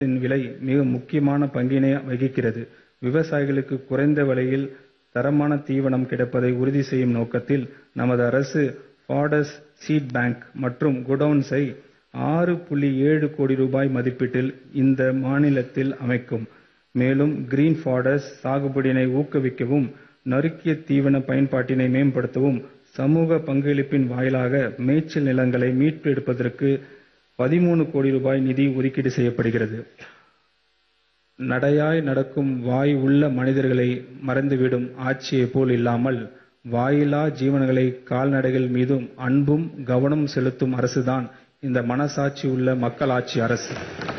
தீவனத்தின் விலை மிக முக்கியமான பங்கினை வகிக்கிறது. விவசாயிகளுக்கு குறைந்த விலையில் தரமான தீவனம் கிடைப்பதை உறுதி செய்யும் நோக்கத்தில் நமது அரசு பார்டர்ஸ் சீட் பேங்க் மற்றும் குடோன்ஸை ஆறு புள்ளி ஏழு கோடி ரூபாய் மதிப்பீட்டில் இந்த மாநிலத்தில் அமைக்கும். மேலும் கிரீன் பார்டர்ஸ் சாகுபடியினை ஊக்குவிக்கவும், நறுக்கிய தீவன பயன்பாட்டினை மேம்படுத்தவும் சமூக பங்களிப்பின் வாயிலாக மேய்ச்சல் நிலங்களை மீட்டெடுப்பதற்கு பதிமூணு கோடி ரூபாய் நிதி ஒதுக்கீடு செய்யப்படுகிறது. நடையாய் நடக்கும் வாய் உள்ள மனிதர்களை மறந்துவிடும் ஆட்சியைப் போல் இல்லாமல், வாயில்லா ஜீவன்களை கால்நடைகள் மீதும் அன்பும் கவனமும் செலுத்தும் அரசுதான் இந்த மனசாட்சி உள்ள மக்களாட்சி அரசு.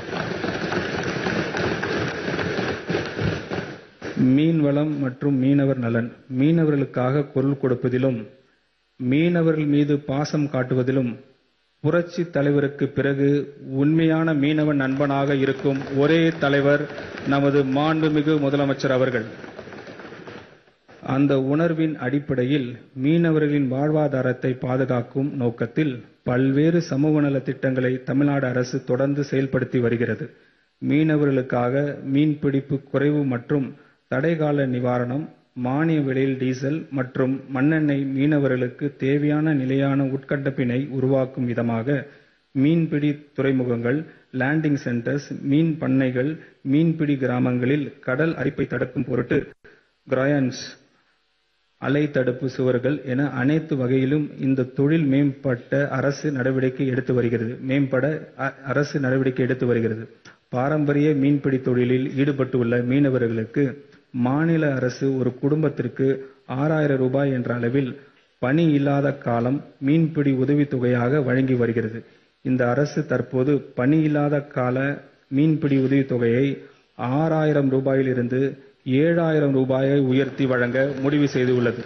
மீன்வளம் மற்றும் மீனவர் நலன் மீனவர்களுக்காக குரல் கொடுப்பதிலும், மீனவர்கள் மீது பாசம் காட்டுவதிலும் புரட்சித் தலைவருக்குப் பிறகு உண்மையான மீனவ நண்பனாக இருக்கும் ஒரே தலைவர் நமது மாண்புமிகு முதலமைச்சர் அவர்கள். அந்த உணர்வின் அடிப்படையில் மீனவர்களின் வாழ்வாதாரத்தை பாதுகாக்கும் நோக்கத்தில் பல்வேறு சமூக நலத் திட்டங்களை தமிழ்நாடு அரசு தொடர்ந்து செயல்படுத்தி வருகிறது. மீனவர்களுக்காக மீன்பிடிப்பு குறைவு மற்றும் தடைக்கால நிவாரணம், மானிய விலையில் டீசல் மற்றும் மண்ணெண்ணெய் மீனவர்களுக்கு தேவையான நிலையான உட்கட்டமைப்பினை உருவாக்கும் விதமாக மீன்பிடி துறைமுகங்கள், லேண்டிங் சென்டர்ஸ், மீன் பண்ணைகள், மீன்பிடி கிராமங்களில் கடல் அரிப்பை தடுக்கும் பொருட்டு கிராயன்ஸ், அலை தடுப்பு சுவர்கள் என அனைத்து வகையிலும் இந்த தொழில் மேம்பட அரசு நடவடிக்கை எடுத்து வருகிறது. மேம்பட அரசு நடவடிக்கை எடுத்து வருகிறது. பாரம்பரிய மீன்பிடி தொழிலில் ஈடுபட்டுள்ள மீனவர்களுக்கு மாநில அரசு ஒரு குடும்பத்திற்கு ஆறாயிரம் ரூபாய் என்ற அளவில் பணி இல்லாத காலம் மீன்பிடி உதவித்தொகையாக வழங்கி வருகிறது. இந்த அரசு தற்போது பணி இல்லாத கால மீன்பிடி உதவித்தொகையை ஆறாயிரம் ரூபாயிலிருந்து ஏழாயிரம் ரூபாயை உயர்த்தி வழங்க முடிவு செய்துள்ளது.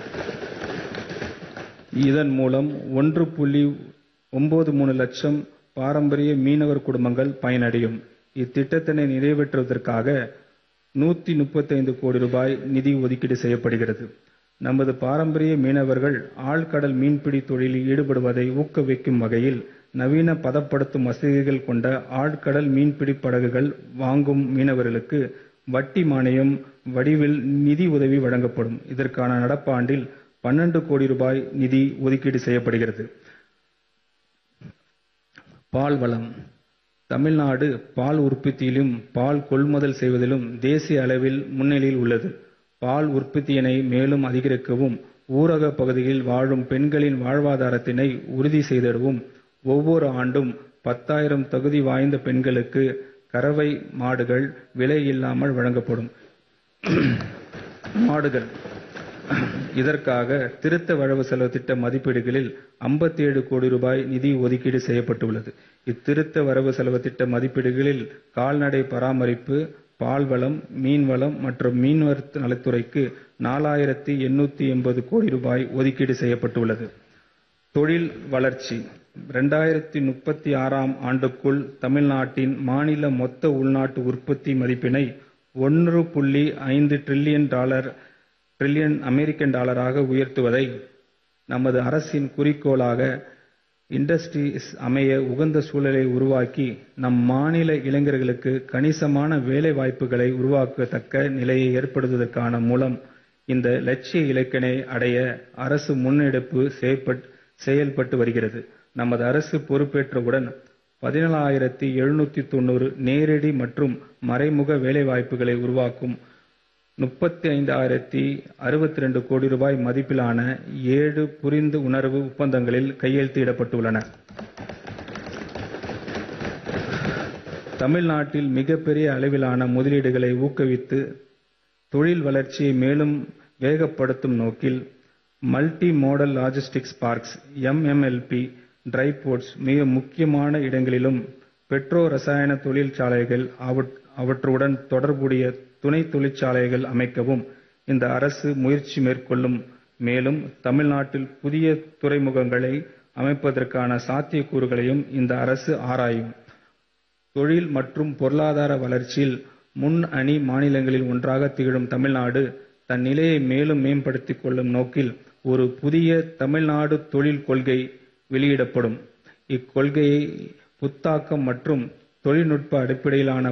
இதன் மூலம் ஒன்று புள்ளி ஒன்பது மூணு லட்சம் பாரம்பரிய மீனவர் குடும்பங்கள் பயனடையும். இத்திட்டத்தினை நிறைவேற்றுவதற்காக நூத்தி முப்பத்தைந்து கோடி ரூபாய் நிதி ஒதுக்கீடு செய்யப்படுகிறது. நமது பாரம்பரிய மீனவர்கள் ஆழ்கடல் மீன்பிடி தொழிலில் ஈடுபடுவதை ஊக்குவிக்கும் வகையில் நவீன பதப்படுத்தும் வசதிகள் கொண்ட ஆழ்கடல் மீன்பிடி படகுகள் வாங்கும் மீனவர்களுக்கு வட்டி மானியம் வடிவில் நிதி உதவி வழங்கப்படும். இதற்கான நடப்பாண்டில் பன்னெண்டு கோடி ரூபாய் நிதி ஒதுக்கீடு செய்யப்படுகிறது. பால் வளம் தமிழ்நாடு பால் உற்பத்தியிலும், பால் கொள்முதல் செய்வதிலும் தேசிய அளவில் முன்னிலையில் உள்ளது. பால் உற்பத்தியினை மேலும் அதிகரிக்கவும், ஊரக பகுதிகளில் வாழும் பெண்களின் வாழ்வாதாரத்தினை உறுதி செய்திடவும் ஒவ்வொரு ஆண்டும் பத்தாயிரம் தகுதி வாய்ந்த பெண்களுக்கு கறவை மாடுகள் விலை இல்லாமல் வழங்கப்படும். மாடுகள் இதற்காக திருத்த வரவு செலவு திட்ட மதிப்பீடுகளில் ஐம்பத்தேழு கோடி ரூபாய் நிதி ஒதுக்கீடு செய்யப்பட்டுள்ளது. இத்திருத்த வரவு செலவு திட்ட மதிப்பீடுகளில் கால்நடை பராமரிப்பு, பால்வளம், மீன்வளம் மற்றும் மீனவர் நலத்துறைக்கு நாலாயிரத்து எண்ணூத்தி எண்பது கோடி ரூபாய் ஒதுக்கீடு செய்யப்பட்டுள்ளது. தொழில் வளர்ச்சி இரண்டாயிரத்து முப்பத்தி ஆறாம் ஆண்டுக்குள் தமிழ்நாட்டின் மாநில மொத்த உள்நாட்டு உற்பத்தி மதிப்பினை ஒன்று புள்ளி ஐந்து டிரில்லியன் அமெரிக்கன் டாலராக உயர்த்துவதை நமது அரசின் குறிக்கோளாக இண்டஸ்ட்ரீஸ் அமைய உகந்த சூழலை உருவாக்கி, நம் மாநில இளைஞர்களுக்கு கணிசமான வேலை வாய்ப்புகளை உருவாக்கத்தக்க நிலையை ஏற்படுத்துவதற்கான மூலம் இந்த இலட்சிய இலக்கினை அடைய அரசு முன்னெடுப்பு செயல்பட்டு வருகிறது. நமது அரசு பொறுப்பேற்றவுடன் பதினேழாயிரத்து எழுநூத்தி தொண்ணூறு நேரடி மற்றும் மறைமுக வேலைவாய்ப்புகளை உருவாக்கும் முப்பத்தைந்தாயிரத்து அறுபத்திரண்டு கோடி ரூபாய் மதிப்பிலான ஏழு புரிந்து உணர்வு ஒப்பந்தங்களில் கையெழுத்திடப்பட்டுள்ளன. தமிழ்நாட்டில் மிகப்பெரிய அளவிலான முதலீடுகளை ஊக்குவித்து தொழில் வளர்ச்சியை மேலும் வேகப்படுத்தும் நோக்கில் மல்டி மோடல் லாஜிஸ்டிக்ஸ் பார்க்ஸ் எம்.எம்.எல்.பி. டிரை போர்ட்ஸ் மிக முக்கியமான இடங்களிலும், பெட்ரோ ரசாயன தொழிற்சாலைகள் அவற்றுடன் தொடர்புடைய துணை தொழிற்சாலைகள் அமைக்கவும் இந்த அரசு முயற்சி மேற்கொள்ளும். மேலும் தமிழ்நாட்டில் புதிய துறைமுகங்களை அமைப்பதற்கான சாத்தியக்கூறுகளையும் இந்த அரசு ஆராயும். தொழில் மற்றும் பொருளாதார வளர்ச்சியில் முன்னணி மாநிலங்களில் ஒன்றாக திகழும் தமிழ்நாடு தன் நிலையை மேலும் மேம்படுத்திக் கொள்ளும் நோக்கில் ஒரு புதிய தமிழ்நாடு தொழில் கொள்கை வெளியிடப்படும். இக்கொள்கையை புத்தாக்கம் மற்றும் தொழில்நுட்ப அடிப்படையிலான